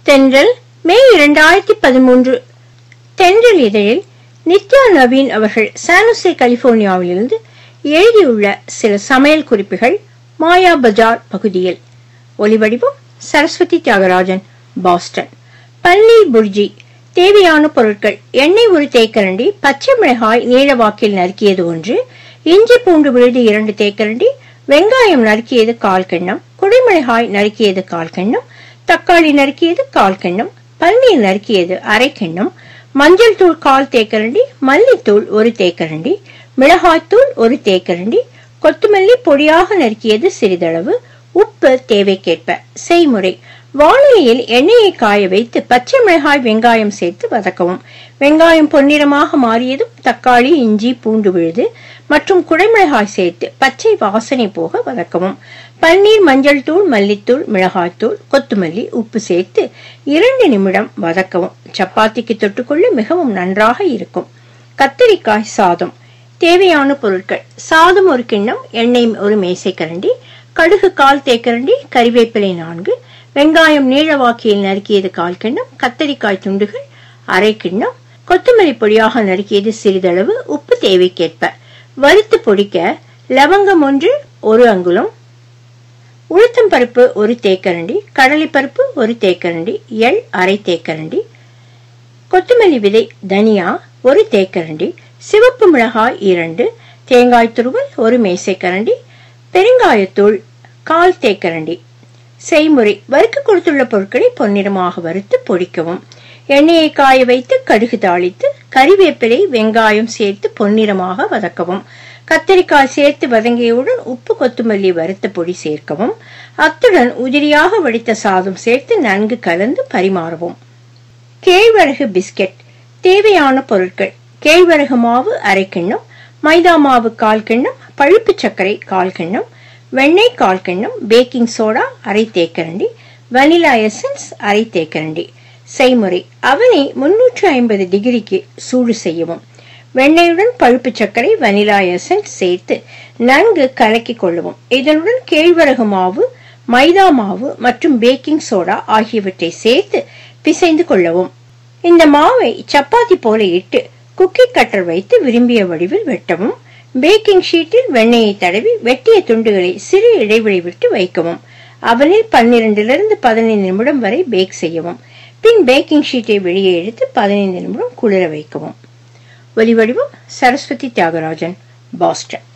தென்றல் மே இரண்டாயிரத்தி பதிமூன்று தென்றல் இதழில் நித்யா நவீன் அவர்கள் சானுசே கலிபோர்னியாவிலிருந்து எழுதியுள்ள சில சமையல் குறிப்புகள் மாயா பஜார் பகுதியில் ஒலிவடிவம் சரஸ்வதி தியாகராஜன் பாஸ்டன் பன்னீர் புர்ஜி தேவையான பொருட்கள் எண்ணெய் ஒரு தேக்கரண்டி பச்சை மிளகாய் நீளவாக்கில் நறுக்கியது ஒன்று இஞ்சி பூண்டு விழுது இரண்டு தேக்கரண்டி வெங்காயம் நறுக்கியது கால் கிண்ணம் குடைமிளகாய் நறுக்கியது கால் கிண்ணம் தக்காளி நறுக்கியது கால் கிண்ணம் பன்னீர் நறுக்கியது அரை கிண்ணம் மஞ்சள் தூள் கால் தேக்கரண்டி மல்லித்தூள் ஒரு தேக்கரண்டி மிளகாய்த்தூள் ஒரு தேக்கரண்டி கொத்தமல்லி பொடியாக நறுக்கியது சிறிதளவு உப்பு தேவைக்கேற்ப செய்முறை வானிலையில் எண்ணெயை காய வைத்து பச்சை மிளகாய் வெங்காயம் சேர்த்து வதக்கவும் வெங்காயம் பொன்னிறமாக மாறியதும் தக்காளி இஞ்சி பூண்டு விழுது மற்றும் குடைமிளகாய் சேர்த்து பச்சை வாசனை போக வதக்கவும் பன்னீர் மஞ்சள் தூள் மல்லித்தூள் மிளகாய்த்தூள் கொத்துமல்லி உப்பு சேர்த்து இரண்டு நிமிடம் வதக்கவும் சப்பாத்திக்கு தொட்டுக்கொள்ள மிகவும் நன்றாக இருக்கும் கத்திரிக்காய் சாதம் தேவையான பொருட்கள் சாதம் ஒரு கிண்ணம் எண்ணெய் ஒரு மேசைக்கரண்டி கடுகு கால் தேக்கரண்டி கறிவேப்பிலை நான்கு வெங்காயம் நீளவாக்கியில் நறுக்கியது கால் கிண்ணம் கத்தரிக்காய் துண்டுகள் அரை கிண்ணம் கொத்தமல்லி பொடியாக நறுக்கியது சிறிதளவு உப்பு தேவைக்கேற்ப வறுத்து பொடிக்க லவங்கம் ஒன்று ஒரு அங்குலம் உளுத்தம் பருப்பு ஒரு தேக்கரண்டி கடலைப்பருப்பு ஒரு தேக்கரண்டி எள் அரை தேக்கரண்டி கொத்தமல்லி விதை தனியா ஒரு தேக்கரண்டி சிவப்பு மிளகாய் இரண்டு தேங்காய் துருவல் ஒரு மேசைக்கரண்டி பெருங்காயத்தூள் கால் தேக்கரண்டி செய்முறை வறுக்க கொடுத்துள்ள பொருட்களை பொன்னிறமாக வறுத்து பொடிக்கவும் எண்ணெயை காய வைத்து கடுகு தாளித்து கறிவேப்பிலை வெங்காயம் சேர்த்து பொன்னிறமாக வதக்கவும் கத்தரிக்காய் சேர்த்து வதங்கியவுடன் உப்பு கொத்துமல்லி வறுத்த பொடி சேர்க்கவும் அத்துடன் உதிரியாக வடித்த சாதம் சேர்த்து நன்கு கலந்து பரிமாறவும் கேழ்வரகு பிஸ்கெட் தேவையான பொருட்கள் கேழ்வரகு மாவு அரை கிண்ணம் மைதா மாவு கால் கிண்ணம் பழுப்பு சர்க்கரை கால் கிண்ணம் வெண்ணெய் கால் கிண்ணம் பேக்கிங் சோடா அரை தேக்கரண்டி வனிலா எசன்ஸ் அரை தேக்கரண்டி செய்முறை அவனை முன்னூற்று ஐம்பது டிகிரிக்கு சூடு செய்யவும் வெண்ணெயுடன் பழுப்பு சர்க்கரை வனிலா எசன்ஸ் சேர்த்து நன்கு கலக்கி கொள்ளவும் இதனுடன் கேழ்வரகு மாவு மைதா மாவு மற்றும் பேக்கிங் சோடா ஆகியவற்றை சேர்த்து பிசைந்து கொள்ளவும் இந்த மாவை சப்பாத்தி போல இட்டு குக்கி கட்டர் வைத்து விரும்பிய வடிவில் வெட்டவும் பேக்கிங் ஷீட்டில் வெண்ணெயை தடவி வெட்டிய துண்டுகளை சிறு இடைவெளி விட்டு வைக்கவும் அவனில் பன்னிரண்டிலிருந்து பதினைந்து நிமிடம் வரை பேக் செய்யவும் பின் பேக்கிங் ஷீட்டை வெளியே எடுத்து பதினைந்து நிமிடம் குளிர வைக்கவும் ஒலிவடிவம் சரஸ்வதி தியாகராஜன் பாஸ்டன்